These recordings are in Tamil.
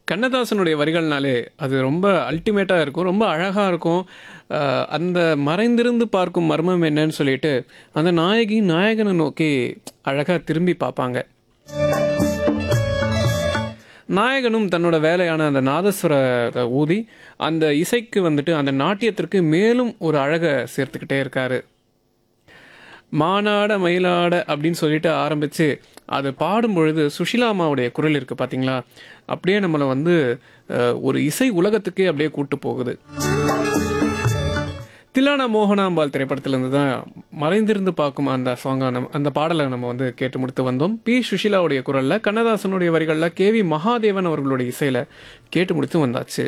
கண்ணதாசனுடைய வரிகள்னாலே அது ரொம்ப அல்டிமேட்டாக இருக்கும் ரொம்ப அழகாக இருக்கும் அஹ் அந்த மறைந்திருந்து பார்க்கும் மர்மம் என்னன்னு சொல்லிட்டு அந்த நாயகி நாயகனை நோக்கி அழகாக திரும்பி பார்ப்பாங்க நாயகனும் தன்னோட வேலையான அந்த நாதஸ்வரத்தை ஊதி அந்த இசைக்கு வந்துட்டு அந்த நாட்டியத்திற்கு மேலும் ஒரு அழகை சேர்த்துக்கிட்டே இருக்காரு மானாட மயிலாட அப்படின்னு சொல்லிட்டு ஆரம்பித்து அது பாடும் பொழுது சுஷிலா அம்மாவுடைய குரல் இருக்குது பார்த்தீங்களா அப்படியே நம்மளை வந்து அஹ், ஒரு இசை உலகத்துக்கே அப்படியே கூட்டு போகுது தில்லானா மோகனாம்பாள் திரைப்படத்திலிருந்து தான் மறைந்திருந்து பார்க்கும் அந்த சாங்கை நம்ம அந்த பாடலை நம்ம வந்து கேட்டு முடித்து வந்தோம் பி சுஷிலாவுடைய குரலில் கண்ணதாசனுடைய வரிகளில் கே வி மகாதேவன் அவர்களுடைய இசையில் கேட்டு முடித்து வந்தாச்சு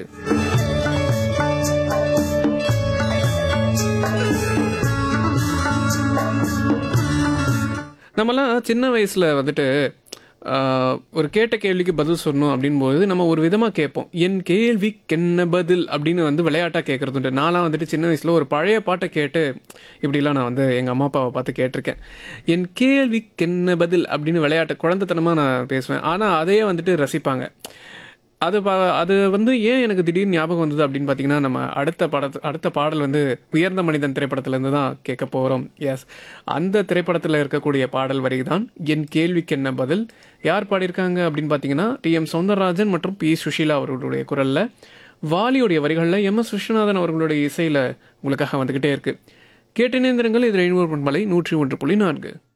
நம்மலாம் சின்ன வயசில் வந்துட்டு ஆஹ், ஒரு கேட்ட கேள்விக்கு பதில் சொல்லணும் அப்படின்போது நம்ம ஒரு விதமாக கேட்போம் என் கேள்விக்கு என்ன பதில் அப்படின்னு வந்து விளையாட்டாக கேட்குறதுண்டு நான்லாம் வந்துட்டு சின்ன வயசில் ஒரு பழைய பாட்டை கேட்டு இப்படிலாம் நான் வந்து எங்கள் அம்மா அப்பாவை பார்த்து கேட்டிருக்கேன் என் கேள்விக்கு என்ன பதில் அப்படின்னு விளையாட்டு குழந்தைத்தனமாக நான் பேசுவேன் ஆனால் அதையே வந்துட்டு ரசிப்பாங்க அது பா அது வந்து ஏன் எனக்கு திடீர்னு ஞாபகம் வந்தது அப்படின்னு பார்த்தீங்கன்னா நம்ம அடுத்த படத்து அடுத்த பாடல் வந்து உயர்ந்த மனிதன் திரைப்படத்திலேருந்து தான் கேட்க போகிறோம் எஸ் அந்த திரைப்படத்தில் இருக்கக்கூடிய பாடல் வரி தான் என் கேள்விக்கு என்ன பதில் யார் பாடியிருக்காங்க அப்படின்னு பார்த்தீங்கன்னா டி எம் சௌந்தரராஜன் மற்றும் பி சுஷீலா அவர்களுடைய குரலில் வாலியுடைய வரிகளில் எம் எஸ் விஸ்வநாதன் அவர்களுடைய இசையில் உங்களுக்காக வந்துக்கிட்டே இருக்குது கேட்டினேந்திரங்கள் இது ஐநூறு மலை நூற்றி ஒன்று புள்ளி நான்கு